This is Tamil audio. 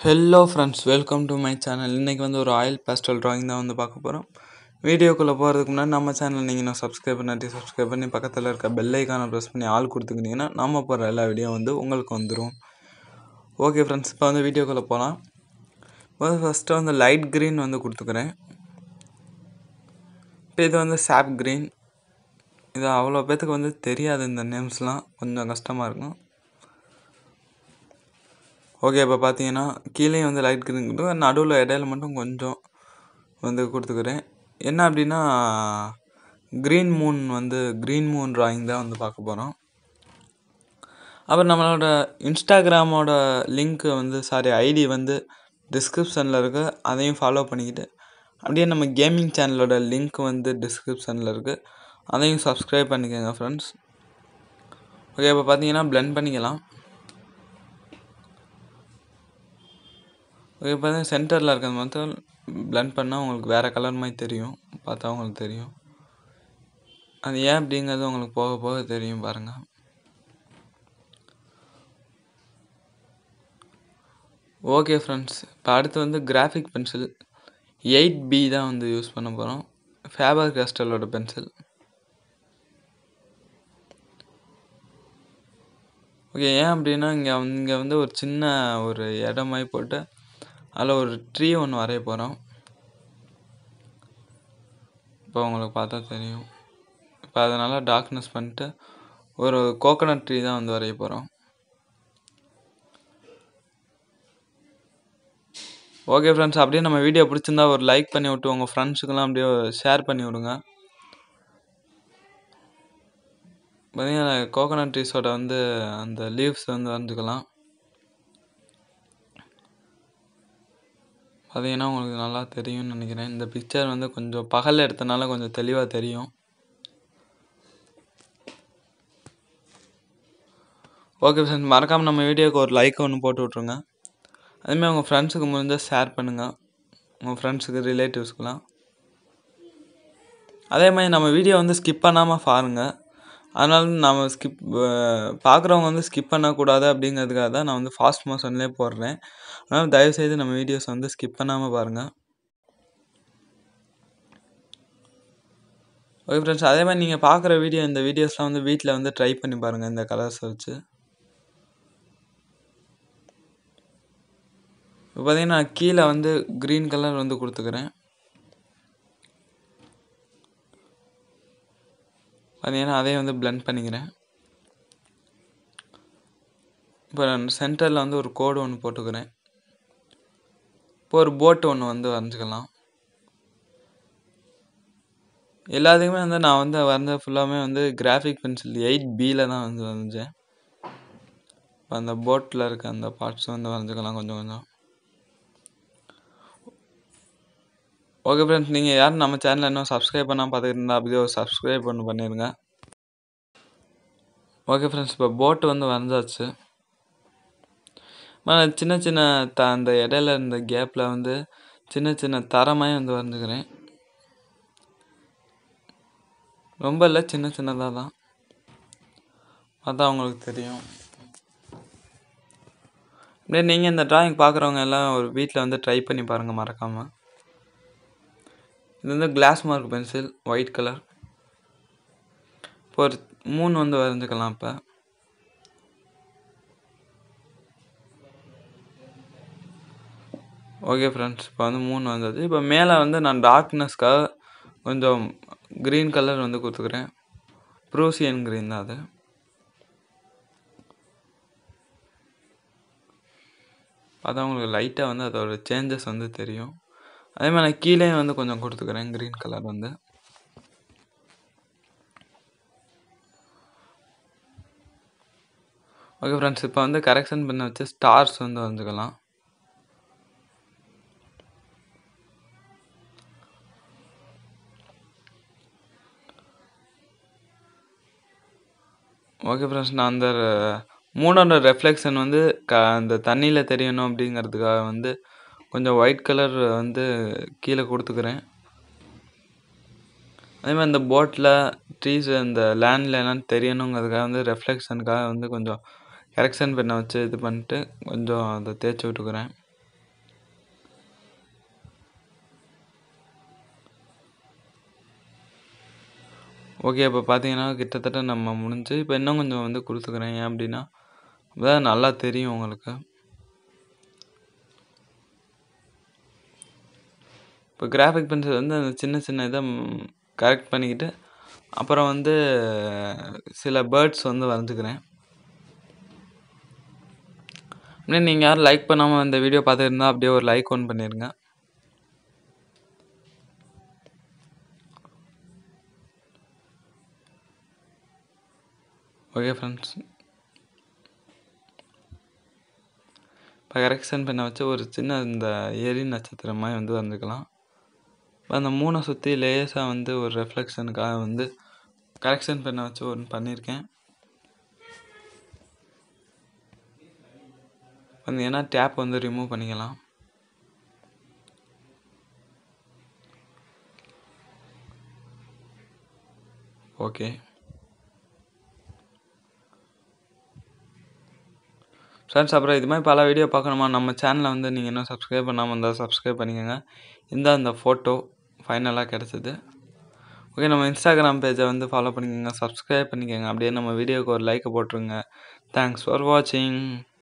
hello friends welcome to my channel இன்றைக்கி வந்து ஒரு ஆயில் பேஸ்டல் ட்ராயிங் தான் வந்து பார்க்க போகிறோம் வீடியோக்குள்ளே போகிறதுக்கு முன்னாடி நம்ம சேனல் நீங்கள் இன்னும் சப்ஸ்கிரைப் பண்ணாட்டி சப்ஸ்கிரைப் பண்ணி பக்கத்தில் இருக்க பெல் ஐக்கானை ப்ரெஸ் பண்ணி ஆள் கொடுத்துக்கிட்டிங்கன்னா நம்ம போகிற எல்லா வீடியோ வந்து உங்களுக்கு வந்துடும் ஓகே ஃப்ரெண்ட்ஸ் இப்போ வந்து வீடியோக்குள்ளே போகலாம் ஃபஸ்ட்டு வந்து லைட் க்ரீன் வந்து கொடுத்துக்கிறேன் இப்போ இது வந்து சாப் க்ரீன் இது அவ்வளோ பேத்துக்கு வந்து தெரியாது இந்த நேம்ஸ்லாம் கொஞ்சம் கஷ்டமாக இருக்கும் ஓகே இப்போ பார்த்தீங்கன்னா கீழே வந்து லைட் க்ரீன் கொடுத்து நடுவில் இடையில மட்டும் கொஞ்சம் வந்து கொடுத்துக்கிறேன் என்ன அப்படின்னா க்ரீன் மூன் வந்து க்ரீன் மூன் ட்ராயிங் தான் வந்து பார்க்க போகிறோம் அப்புறம் நம்மளோட இன்ஸ்டாகிராமோட லிங்க்கு வந்து சாரி ஐடி வந்து டிஸ்கிரிப்ஷனில் இருக்குது அதையும் ஃபாலோ பண்ணிக்கிட்டு அப்படியே நம்ம கேமிங் சேனலோட லிங்க் வந்து டிஸ்கிரிப்ஷனில் இருக்குது அதையும் சப்ஸ்கிரைப் பண்ணிக்கோங்க ஃப்ரெண்ட்ஸ் ஓகே இப்போ பார்த்தீங்கன்னா ப்ளெண்ட் பண்ணிக்கலாம் ஓகே இப்போ சென்டரில் இருக்கிறது மட்டும் ப்ளெண்ட் பண்ணால் உங்களுக்கு வேறு கலர் மாதிரி தெரியும் பார்த்தா உங்களுக்கு தெரியும் அது ஏன் அப்படிங்கிறது உங்களுக்கு போக போக தெரியும் பாருங்கள் ஓகே ஃப்ரெண்ட்ஸ் இப்போ அடுத்து வந்து கிராஃபிக் பென்சில் எயிட் பி தான் வந்து யூஸ் பண்ண போகிறோம் ஃபேபர் கேஸ்டலோட பென்சில் ஓகே ஏன் அப்படின்னா இங்கே இங்கே வந்து ஒரு சின்ன ஒரு இடம் மாதிரி போட்டு அதில் ஒரு ட்ரீ ஒன்று வரைய போகிறோம் இப்போ உங்களுக்கு பார்த்தா தெரியும் இப்போ அதனால் டார்க்னஸ் பண்ணிட்டு ஒரு கோகோனட் ட்ரீ தான் வந்து வரைய போகிறோம் ஓகே ஃப்ரெண்ட்ஸ் அப்படியே நம்ம வீடியோ பிடிச்சிருந்தா ஒரு லைக் பண்ணி விட்டு உங்கள் ஃப்ரெண்ட்ஸுக்கெல்லாம் அப்படியே ஷேர் பண்ணி விடுங்க பார்த்தீங்கன்னா கோகோனட் ட்ரீஸோட வந்து அந்த லீவ்ஸ் வந்து வரைஞ்சிக்கலாம் பார்த்தீங்கன்னா உங்களுக்கு நல்லா தெரியும்னு நினைக்கிறேன் இந்த பிக்சர் வந்து கொஞ்சம் பகலில் எடுத்தனால கொஞ்சம் தெளிவாக தெரியும் ஓகே ஃப்ரெண்ட்ஸ் மறக்காமல் நம்ம வீடியோக்கு ஒரு லைக் ஒன்று போட்டு விட்ருங்க அதுமாதிரி உங்கள் ஃப்ரெண்ட்ஸுக்கு முடிஞ்சால் ஷேர் பண்ணுங்கள் உங்கள் ஃப்ரெண்ட்ஸுக்கு ரிலேட்டிவ்ஸ்க்குலாம் அதே மாதிரி நம்ம வீடியோ வந்து ஸ்கிப் பண்ணாமல் பாருங்கள் அதனால நம்ம ஸ்கிப் பார்க்குறவங்க வந்து ஸ்கிப் பண்ணக்கூடாது அப்படிங்கிறதுக்காக தான் நான் வந்து ஃபாஸ்ட் மோஷன்லேயே போடுறேன் அதனால் தயவுசெய்து நம்ம வீடியோஸ் வந்து ஸ்கிப் பண்ணாமல் பாருங்கள் ஓகே ஃப்ரெண்ட்ஸ் அதே மாதிரி நீங்கள் பார்க்குற வீடியோ இந்த வீடியோஸ்லாம் வந்து வீட்டில் வந்து ட்ரை பண்ணி பாருங்கள் இந்த கலர்ஸை வச்சு இப்போ பார்த்தீங்கன்னா கீழே வந்து க்ரீன் கலர் வந்து கொடுத்துக்கிறேன் பார்த்தீங்கன்னா அதே வந்து பிளெண்ட் பண்ணிக்கிறேன் இப்போ சென்டரில் வந்து ஒரு கோடு ஒன்று போட்டுக்கிறேன் இப்போ ஒரு போட்டு ஒன்று வந்து வரைஞ்சிக்கலாம் எல்லாத்துக்குமே வந்து நான் வந்து வரைஞ்ச ஃபுல்லாமே வந்து கிராஃபிக் பென்சில் எயிட் பியில் தான் வந்து வரைஞ்சேன் இப்போ அந்த போட்டில் இருக்க அந்த பார்ட்ஸ் வந்து வரைஞ்சிக்கலாம் கொஞ்சம் கொஞ்சம் ஓகே ஃப்ரெண்ட்ஸ் நீங்கள் யாரும் நம்ம சேனலில் இன்னும் சப்ஸ்கிரைப் பண்ணால் பார்த்துக்கிட்டு இருந்தால் அப்படியே ஒரு சப்ஸ்கிரைப் ஒன்று பண்ணிடுங்க ஓகே ஃப்ரெண்ட்ஸ் இப்போ போட்டு வந்து வரைஞ்சாச்சு சின்ன சின்ன த அந்த இடையில இருந்த கேப்பில் வந்து சின்ன சின்ன தரமாய் வந்து வரைஞ்சிக்கிறேன் ரொம்ப இல்லை சின்ன சின்னதாக தான் பார்த்தா உங்களுக்கு தெரியும் அப்படியே நீங்கள் இந்த ட்ராயிங் பார்க்குறவங்க எல்லாம் ஒரு வீட்டில் வந்து ட்ரை பண்ணி பாருங்கள் மறக்காமல் இது வந்து glass mark pencil white colour இப்போ ஒரு மூணு வந்து வரைஞ்சிக்கலாம் இப்போ ஓகே ஃப்ரெண்ட்ஸ் இப்போ வந்து மூணு வந்தது இப்போ மேலே வந்து நான் டார்க்னஸ்க்காக கொஞ்சம் க்ரீன் கலர் வந்து கொடுத்துக்கிறேன் ப்ரூசியன் க்ரீன் தான் அது பார்த்தா உங்களுக்கு லைட்டாக வந்து அதோட சேஞ்சஸ் வந்து தெரியும் அதே மாதிரி நான் கீழே வந்து கொஞ்சம் கொடுத்துக்கிறேன் க்ரீன் கலர் வந்து ஓகே ஃப்ரெண்ட்ஸ் இப்போ வந்து கரெக்ஷன் பண்ண வச்சு ஸ்டார்ஸ் வந்து வந்துக்கலாம் ஓகே ஃப்ரெண்ட்ஸ் நான் அந்த மூணோட ரெஃப்ளெக்ஷன் வந்து க அந்த தண்ணியில் தெரியணும் அப்படிங்கிறதுக்காக வந்து கொஞ்சம் ஒயிட் கலர் வந்து கீழே கொடுத்துக்கிறேன் அதே மாதிரி இந்த போட்டில் ட்ரீஸ் இந்த லேண்டில் எல்லாம் தெரியணுங்கிறதுக்காக வந்து ரெஃப்ளெக்ஷனுக்காக வந்து கொஞ்சம் கரெக்ஷன் பெண்ணை வச்சு இது பண்ணிட்டு கொஞ்சம் அதை தேய்ச்சி விட்டுக்கிறேன் ஓகே இப்போ பார்த்தீங்கன்னா கிட்டத்தட்ட நம்ம முடிஞ்சு இப்போ இன்னும் கொஞ்சம் வந்து கொடுத்துக்கிறேன் ஏன் அப்படின்னா அப்பதான் நல்லா தெரியும் உங்களுக்கு இப்போ கிராஃபிக் பென்சில் வந்து அந்த சின்ன சின்ன இதை கரெக்ட் பண்ணிக்கிட்டு அப்புறம் வந்து சில பேர்ட்ஸ் வந்து வரைஞ்சிக்கிறேன் அப்படியே நீங்கள் யாரும் லைக் பண்ணாமல் இந்த வீடியோ பார்த்துருந்தா அப்படியே ஒரு லைக் ஒன் பண்ணிடுங்க ஓகே ஃப்ரெண்ட்ஸ் இப்போ கரெக்ஷன் பெண்ணை வச்சு ஒரு சின்ன இந்த எரி நட்சத்திரம் மாதிரி வந்து வந்துக்கலாம் இப்போ அந்த மூணை சுற்றி லேசாக வந்து ஒரு ரெஃப்ளெக்ஷனுக்காக வந்து கரெக்ஷன் பெண்ணை வச்சு ஒன்று பண்ணியிருக்கேன் வந்தீங்கன்னா டேப் வந்து ரிமூவ் பண்ணிக்கலாம் ஓகே ஃப்ரெண்ட்ஸ் அப்புறம் இது மாதிரி பல வீடியோ பார்க்கணுமா நம்ம சேனலை வந்து நீங்கள் இன்னும் சப்ஸ்கிரைப் பண்ணாமல் இருந்தால் சப்ஸ்கிரைப் பண்ணிக்கோங்க இந்த அந்த ஃபோட்டோ ஃபைனலாக கிடச்சிது ஓகே நம்ம இன்ஸ்டாகிராம் பேஜை வந்து ஃபாலோ பண்ணிக்கோங்க சப்ஸ்கிரைப் பண்ணிக்கோங்க அப்படியே நம்ம வீடியோக்கு ஒரு லைக்கை போட்டுருங்க தேங்க்ஸ் ஃபார் வாட்சிங்